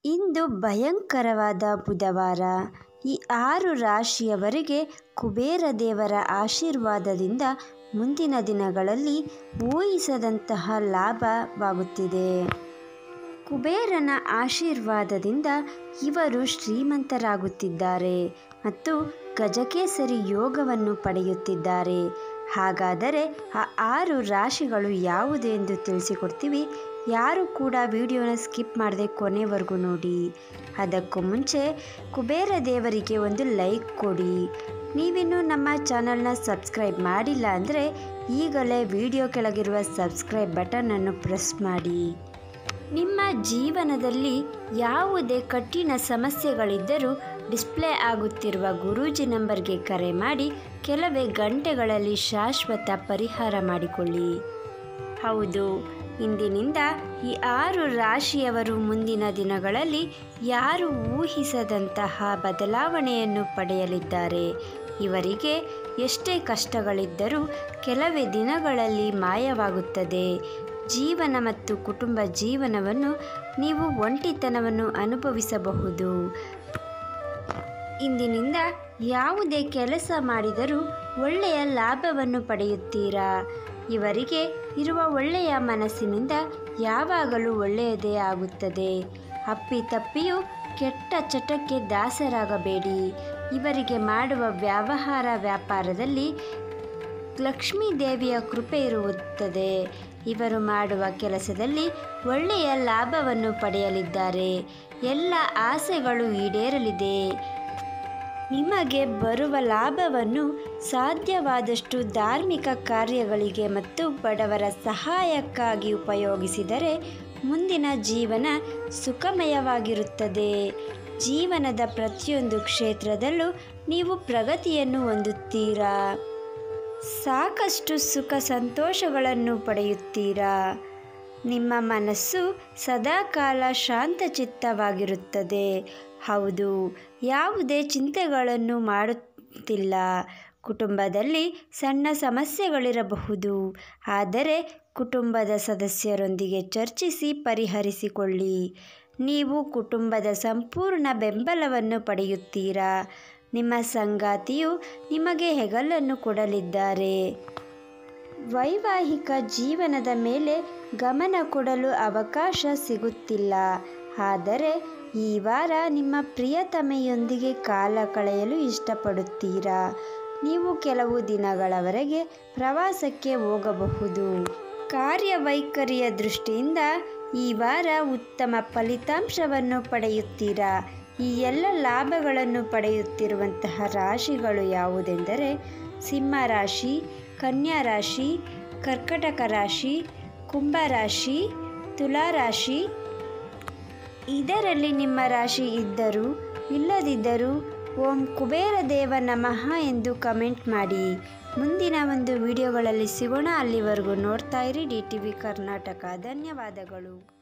ಇಂದು ಭಯಂಕರವಾದ ಬುಧವಾರ ಈ ಆರು ರಾಶಿಯವರಿಗೆ ಕುಬೇರ ದೇವರ ಆಶೀರ್ವಾದದಿಂದ ಮುಂದಿನ ದಿನಗಳಲ್ಲಿ ಊಹಿಸದಂತಹ ಲಾಭವಾಗುತ್ತಿದೆ ಕುಬೇರನ ಆಶೀರ್ವಾದದಿಂದ ಇವರು ಶ್ರೀಮಂತರಾಗುತ್ತಿದ್ದಾರೆ ಮತ್ತು ಗಜಕೇಸರಿ ಯೋಗವನ್ನು ಪಡೆಯುತ್ತಿದ್ದಾರೆ ಹಾಗಾದರೆ ಆ ಆರು ರಾಶಿಗಳು ಯಾವುದು ಎಂದು ತಿಳಿಸಿಕೊಡ್ತೀವಿ ಯಾರು ಕೂಡ ವಿಡಿಯೋನ ಸ್ಕಿಪ್ ಮಾಡದೆ ಕೊನೆವರೆಗೂ ನೋಡಿ ಅದಕ್ಕೂ ಮುಂಚೆ ಕುಬೇರ ದೇವರಿಗೆ ಒಂದು ಲೈಕ್ ಕೊಡಿ ನೀವಿನ್ನೂ ನಮ್ಮ ಚಾನಲ್ನ ಸಬ್ಸ್ಕ್ರೈಬ್ ಮಾಡಿಲ್ಲ ಅಂದರೆ ಈಗಲೇ ವಿಡಿಯೋ ಕೆಳಗಿರುವ ಸಬ್ಸ್ಕ್ರೈಬ್ ಬಟನನ್ನು ಪ್ರೆಸ್ ಮಾಡಿ ನಿಮ್ಮ ಜೀವನದಲ್ಲಿ ಯಾವುದೇ ಕಠಿಣ ಸಮಸ್ಯೆಗಳಿದ್ದರೂ ಡಿಸ್ಪ್ಲೇ ಆಗುತ್ತಿರುವ ಗುರೂಜಿ ನಂಬರ್ಗೆ ಕರೆ ಮಾಡಿ ಕೆಲವೇ ಗಂಟೆಗಳಲ್ಲಿ ಶಾಶ್ವತ ಪರಿಹಾರ ಮಾಡಿಕೊಳ್ಳಿ ಹೌದು ಇಂದಿನಿಂದ ಈ ಆರು ರಾಶಿಯವರು ಮುಂದಿನ ದಿನಗಳಲ್ಲಿ ಯಾರು ಊಹಿಸದಂತಹ ಬದಲಾವಣೆಯನ್ನು ಪಡೆಯಲಿದ್ದಾರೆ ಇವರಿಗೆ ಎಷ್ಟೇ ಕಷ್ಟಗಳಿದ್ದರೂ ಕೆಲವೇ ದಿನಗಳಲ್ಲಿ ಮಾಯವಾಗುತ್ತದೆ ಜೀವನ ಮತ್ತು ಕುಟುಂಬ ಜೀವನವನ್ನು ನೀವು ಒಂಟಿತನವನ್ನು ಅನುಭವಿಸಬಹುದು ಇಂದಿನಿಂದ ಯಾವುದೇ ಕೆಲಸ ಮಾಡಿದರೂ ಒಳ್ಳೆಯ ಲಾಭವನ್ನು ಪಡೆಯುತ್ತೀರಾ ಇವರಿಗೆ ಇರುವ ಒಳ್ಳೆಯ ಮನಸ್ಸಿನಿಂದ ಯಾವಾಗಲೂ ಒಳ್ಳೆಯದೇ ಆಗುತ್ತದೆ ಅಪ್ಪಿತಪ್ಪಿಯೂ ಕೆಟ್ಟ ಚಟಕ್ಕೆ ದಾಸರಾಗಬೇಡಿ ಇವರಿಗೆ ಮಾಡುವ ವ್ಯವಹಾರ ವ್ಯಾಪಾರದಲ್ಲಿ ಲಕ್ಷ್ಮೀ ದೇವಿಯ ಕೃಪೆ ಇರುತ್ತದೆ ಇವರು ಮಾಡುವ ಕೆಲಸದಲ್ಲಿ ಒಳ್ಳೆಯ ಲಾಭವನ್ನು ಪಡೆಯಲಿದ್ದಾರೆ ಎಲ್ಲ ಆಸೆಗಳು ಈಡೇರಲಿದೆ ನಿಮಗೆ ಬರುವ ಲಾಭವನ್ನು ಸಾಧ್ಯವಾದಷ್ಟು ಧಾರ್ಮಿಕ ಕಾರ್ಯಗಳಿಗೆ ಮತ್ತು ಬಡವರ ಸಹಾಯಕ್ಕಾಗಿ ಉಪಯೋಗಿಸಿದರೆ ಮುಂದಿನ ಜೀವನ ಸುಖಮಯವಾಗಿರುತ್ತದೆ ಜೀವನದ ಪ್ರತಿಯೊಂದು ಕ್ಷೇತ್ರದಲ್ಲೂ ನೀವು ಪ್ರಗತಿಯನ್ನು ಹೊಂದುತ್ತೀರಾ ಸಾಕಷ್ಟು ಸುಖ ಸಂತೋಷಗಳನ್ನು ಪಡೆಯುತ್ತೀರಾ ನಿಮ್ಮ ಮನಸ್ಸು ಸದಾಕಾಲ ಶಾಂತಚಿತ್ತವಾಗಿರುತ್ತದೆ ಹೌದು ಯಾವುದೇ ಚಿಂತೆಗಳನ್ನು ಮಾಡುತ್ತಿಲ್ಲ ಕುಟುಂಬದಲ್ಲಿ ಸಣ್ಣ ಸಮಸ್ಯೆಗಳಿರಬಹುದು ಆದರೆ ಕುಟುಂಬದ ಸದಸ್ಯರೊಂದಿಗೆ ಚರ್ಚಿಸಿ ಪರಿಹರಿಸಿಕೊಳ್ಳಿ ನೀವು ಕುಟುಂಬದ ಸಂಪೂರ್ಣ ಬೆಂಬಲವನ್ನು ಪಡೆಯುತ್ತೀರಾ ನಿಮ್ಮ ಸಂಗಾತಿಯು ನಿಮಗೆ ಹೆಗಲನ್ನು ಕೊಡಲಿದ್ದಾರೆ ವೈವಾಹಿಕ ಜೀವನದ ಮೇಲೆ ಗಮನ ಕೊಡಲು ಅವಕಾಶ ಸಿಗುತ್ತಿಲ್ಲ ಆದರೆ ಈ ವಾರ ನಿಮ್ಮ ಪ್ರಿಯತಮೆಯೊಂದಿಗೆ ಕಾಲ ಕಳೆಯಲು ಇಷ್ಟಪಡುತ್ತೀರಾ ನೀವು ಕೆಲವು ದಿನಗಳವರೆಗೆ ಪ್ರವಾಸಕ್ಕೆ ಹೋಗಬಹುದು ಕಾರ್ಯವೈಖರಿಯ ದೃಷ್ಟಿಯಿಂದ ಈ ವಾರ ಉತ್ತಮ ಫಲಿತಾಂಶವನ್ನು ಪಡೆಯುತ್ತೀರಾ ಈ ಎಲ್ಲ ಲಾಭಗಳನ್ನು ಪಡೆಯುತ್ತಿರುವಂತಹ ರಾಶಿಗಳು ಯಾವುದೆಂದರೆ ಸಿಂಹ ರಾಶಿ ಕನ್ಯಾ ರಾಶಿ ಕರ್ಕಟಕ ರಾಶಿ ಕುಂಭ ರಾಶಿ ತುಲಾ ರಾಶಿ ಇದರಲ್ಲಿ ನಿಮ್ಮ ರಾಶಿ ಇದ್ದರೂ ಇಲ್ಲದಿದ್ದರೂ ಓಂ ಕುಬೇರ ದೇವ ನಮಃ ಎಂದು ಕಮೆಂಟ್ ಮಾಡಿ ಮುಂದಿನ ಒಂದು ವಿಡಿಯೋಗಳಲ್ಲಿ ಸಿಗೋಣ ಅಲ್ಲಿವರೆಗೂ ನೋಡ್ತಾ ಇರಿ ಡಿ ಟಿ ವಿ ಕರ್ನಾಟಕ ಧನ್ಯವಾದಗಳು